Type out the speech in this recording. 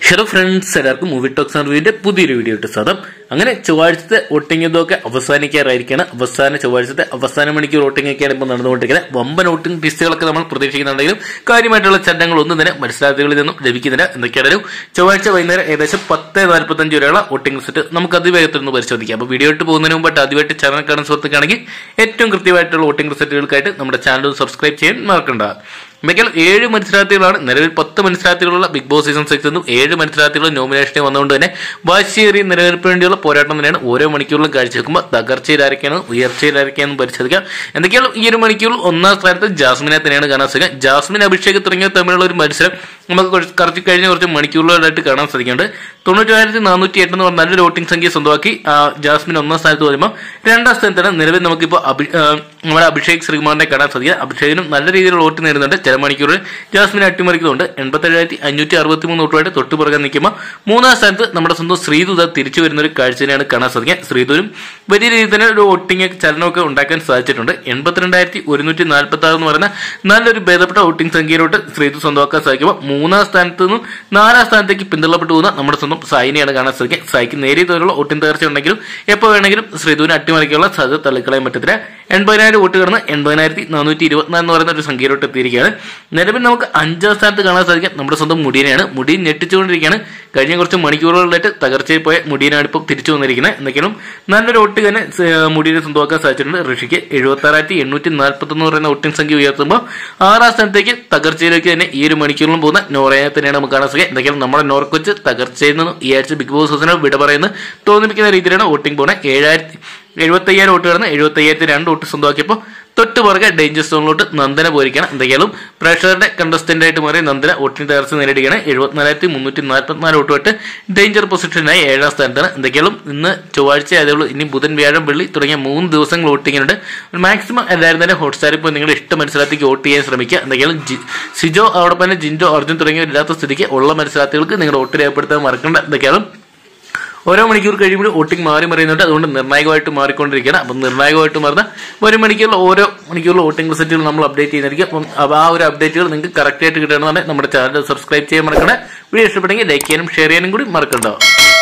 hello friends എല്ലാവർക്കും movie talks റിവ്യൂവിന്റെ പുതിയൊരു വീഡിയോ ഇട്ട് സ്വാഗതം അങ്ങനെ ചൊവ്വാഴ്ചത്തെ വോട്ടിംഗ് ഇതൊക്കെ അവസാനിക്കാറായിരിക്കുകയാണ് അവസാന ചൊവ്വാഴ്ചത്തെ അവസാന മണിക്കൂർ വോട്ടിംഗ് ഒക്കെയാണ് ഇപ്പോൾ നടന്നുകൊണ്ടിരിക്കുന്നത് വമ്പൻ വോട്ടിംഗ് ലിസ്റ്റുകളൊക്കെ നമ്മൾ പ്രതീക്ഷിക്കുന്നുണ്ടെങ്കിലും കാര്യമായിട്ടുള്ള ചട്ടങ്ങളൊന്നും തന്നെ മത്സരാർത്ഥികളിൽ നിന്നും ലഭിക്കുന്നില്ല എന്തൊക്കെയാണെങ്കിലും ചൊവ്വാഴ്ച വൈകുന്നേരം ഏകദേശം പത്ത് നാൽപ്പത്തഞ്ച് വരെയുള്ള വോട്ടിംഗ് ലിസ്റ്റ് നമുക്ക് അതിവേഗത്തിൽ നിന്ന് പരിശോധിക്കാം അപ്പോൾ വീഡിയോ ഇട്ട് പോകുന്നതിന് മുമ്പായിട്ട് ആദ്യമായിട്ട് ചാനൽ കാണുന്ന സുഹൃത്തുക്കാണെങ്കിൽ ഏറ്റവും കൃത്യമായിട്ടുള്ള വോട്ടിംഗ് റിസൾട്ടുകൾക്കായിട്ട് നമ്മുടെ ചാനൽ സബ്സ്ക്രൈബ് ചെയ്യാൻ മറക്കണ്ട എന്തൊക്കെയാണ് ഏഴ് മത്സരാർത്ഥികളാണ് നിലവിൽ പത്ത് മത്സരാർത്ഥികളുള്ള ബിഗ് ബോസ് സീസൺ സിക്സ് എന്നും ഏഴ് മത്സരാർത്ഥികൾ നോമിനേഷനിൽ വന്നുകൊണ്ട് തന്നെ വാശിയേറിയ നിലനിൽപ്പിന് വേണ്ടിയുള്ള പോരാട്ടം തന്നെയാണ് ഓരോ മണിക്കൂറിലും കാഴ്ചവെക്കുമ്പോൾ തകർച്ചയിലായിരിക്കാനും ഉയർച്ചയിലായിരിക്കാനും പരിശോധിക്കാം എന്തൊക്കെയാണ് ഈ ഒരു മണിക്കൂറിൽ ഒന്നാം സ്ഥാനത്ത് ജാസ്മിനെ തന്നെയാണ് കാണാൻ സാധിക്കുക ജാസ്മിൻ അഭിഷേക് തുടങ്ങിയവർ തമ്മിലുള്ള ഒരു മത്സരം നമുക്ക് കുറച്ച് കുറച്ച് കഴിഞ്ഞ കുറച്ച് മണിക്കൂറുകളായിട്ട് കാണാൻ സാധിക്കുന്നുണ്ട് തൊണ്ണൂറ്റായിരത്തി നാനൂറ്റി എട്ട് എന്ന് പറഞ്ഞ നല്ലൊരു വോട്ടിംഗ് സംഖ്യ സ്വന്തമാക്കി ആ, ജാസ്മിൻ ഒന്നാം സ്ഥാനത്ത് വരുമ്പോൾ രണ്ടാം സ്ഥാനത്താണ് നിലവിൽ നമുക്കിപ്പോൾ അഭി ആ, നമ്മുടെ അഭിഷേക് ശ്രീകുമാറിനെ കാണാൻ സാധിക്കുക അഭിഷേകിനും നല്ല രീതിയിലുള്ള വോട്ട് നേടുന്നുണ്ട് ചില മണിക്കൂറിൽ ജാസ്മിൻ അട്ടിമറിക്കുന്നുണ്ട് എൺപത്തേഴായിരത്തി അഞ്ഞൂറ്റി അറുപത്തി മൂന്ന് വോട്ടുമായിട്ട് തൊട്ട് പുറകെ നിൽക്കുമ്പോൾ മൂന്നാം സ്ഥാനത്ത് നമ്മുടെ സ്വന്തം ശ്രീദുത തിരിച്ചു വരുന്ന ഒരു കാഴ്ചയാണ് കാണാൻ സാധിക്കുക ശ്രീധുരും വലിയ രീതിയിൽ തന്നെ ഒരു വോട്ടിംഗ് ചലനമൊക്കെ ഉണ്ടാക്കാൻ സാധിച്ചിട്ടുണ്ട് എൺപത്തിരണ്ടായിരത്തി ഒരുന്നൂറ്റി നാൽപ്പത്തി ആറ് എന്ന് പറയുന്ന നല്ലൊരു ഭേദപ്പെട്ട വോട്ടിംഗ് സംഖ്യയിലോട്ട് ശ്രീധു സ്വന്തമാക്കാൻ സാധിക്കുമ്പോൾ മൂന്നാം സ്ഥാനത്ത് നിന്നും നാലാം സ്ഥാനത്തേക്ക് പിന്തള്ളപ്പെട്ടു പോകുന്ന നമ്മുടെ സ്വന്തം സായിനെയാണ് കാണാൻ സാധിക്കുക സായിക്ക് നേരിയ തോതിലുള്ള വോട്ടിംഗ് തകർച്ച ഉണ്ടെങ്കിലും എപ്പോൾ വേണമെങ്കിലും ശ്രീധുവിനെ അട്ടിമറിക്കാനുള്ള സാധ്യത തള്ളിക്കളയാൻ പറ്റത്തില്ല എൺപതിനായിരം വോട്ട് കടന്ന് എൺപതിനായിരത്തി നാനൂറ്റി ഇരുപത്തിനാല് എന്ന് പറയുന്ന ഒരു സംഖ്യയിലോട്ട് എത്തിയിരിക്കുകയാണ് നിലവിൽ നമുക്ക് അഞ്ചാം സ്ഥാനത്ത് കാണാൻ സാധിക്കുക നമ്മുടെ സ്വന്തം മുടിയനെയാണ് മുടിയൻ ഞെട്ടിച്ചുകൊണ്ടിരിക്കുകയാണ് കഴിഞ്ഞ കുറച്ച് മണിക്കൂറുകളിലായിട്ട് തകർച്ചയിൽ പോയ മുടിയനാണ് ഇപ്പോൾ തിരിച്ചു വന്നിരിക്കുന്നത് എന്തെങ്കിലും നല്ലൊരു വോട്ട് തന്നെ സ- മുടിയനെ സ്വന്തമാക്കാൻ സാധിച്ചിട്ടുണ്ട് ഋഷിക്ക് എഴുപത്തി ആറായിരത്തി എണ്ണൂറ്റി നാൽപ്പത്തി ഒന്ന് പറയുന്ന വോട്ടിംഗ് സംഖ്യ ഉയർത്തുമ്പോൾ ആറാം സ്ഥാനത്തേക്ക് തകർച്ചയിലേക്ക് തന്നെ ഈ ഒരു മണിക്കൂറിലും പോകുന്ന നോറയെ തന്നെയാണ് നമുക്ക് കാണാൻ സാധിക്കുക എന്തെങ്കിലും നമ്മുടെ നോർക്കൊച്ച് തകർച്ചയിൽ നിന്നും ഈ ആഴ്ച ബിഗ് ബോസ് ഹൗസിനെ വിട പറയുന്നത് തോന്നിപ്പിക്കുന്ന രീതിയിലാണ് വോട്ടിംഗ് പോകുന്നത് ഏഴായിരത്തി എഴുപത്തയ്യായിരം വോട്ട് കടന്ന് എഴുപത്തയ്യായിരത്തി രണ്ട് വോട്ട് സ്വന്തമാക്കിയപ്പോൾ തൊട്ട് പുറകെ ഡേഞ്ചർ സോണിലോട്ട് നന്ദന പോയിരിക്കുകയാണ് എന്തെങ്കിലും പ്രേക്ഷകരുടെ കണ്ടസ്റ്റന്റ് ആയിട്ട് മാറി നന്ദന വോട്ടിംഗ് തകർച്ച നേരിടുകയാണ് എഴുപത്തിനാലായിരത്തി മുന്നൂറ്റി നാൽപ്പത്തിനാല് വോട്ടുമായിട്ട് ഡേഞ്ചർ പൊസിഷനായി ഏഴാം സ്ഥാനത്താണ് എന്തെങ്കിലും ഇന്ന് ചൊവ്വാഴ്ച ആയതുള്ളൂ ഇനി ബുധൻ വ്യാഴം വെള്ളി തുടങ്ങിയ മൂന്ന് ദിവസങ്ങൾ വോട്ടിങ്ങിനുണ്ട് മാക്സിമം എല്ലാവരും തന്നെ ഹോട്ട്സ്റ്റാറിൽ പോയി നിങ്ങളുടെ ഇഷ്ട മത്സരാർത്ഥിക്ക് വോട്ട് ചെയ്യാൻ ശ്രമിക്കുക എന്തെങ്കിലും ജി- സിജോ അതോടൊപ്പം തന്നെ ജിൻഡോ അർജുൻ തുടങ്ങിയവരില്ലാത്ത സ്ഥിതിക്ക് ഉള്ള മത്സരാർത്ഥികൾക്ക് നിങ്ങളുടെ വോട്ട് രേഖപ്പെടുത്താൻ മറക്കണ്ട എന്തൊക്കെയാണ് ഓരോ മണിക്കൂർ കഴിയുമ്പോൾ വോട്ടിംഗ് മാറി മറിയുന്നുണ്ട് അതുകൊണ്ട് നിർണായകമായിട്ട് മാറിക്കൊണ്ടിരിക്കുകയാണ് അപ്പം നിർണായകമായിട്ട് മാറുന്ന ഒരു മണിക്കൂറിൽ ഓരോ മണിക്കൂറിൽ വോട്ടിംഗ് റിസൾട്ടുകൾ നമ്മൾ അപ്ഡേറ്റ് ചെയ്യുന്നതായിരിക്കും അപ്പം അപ്പൊ ആ ഒരു അപ്ഡേറ്റുകൾ നിങ്ങൾക്ക് കറക്റ്റ് ആയിട്ട് കിട്ടണമെന്നുണ്ടെങ്കിൽ നമ്മുടെ ചാനൽ സബ്സ്ക്രൈബ് ചെയ്യാൻ മറക്കണേ വീഡിയോ ഇഷ്ടപ്പെട്ടെങ്കിൽ ലൈക്ക് ചെയ്യാനും ഷെയർ ചെയ്യാനും കൂടി മറക്കണ്ടോ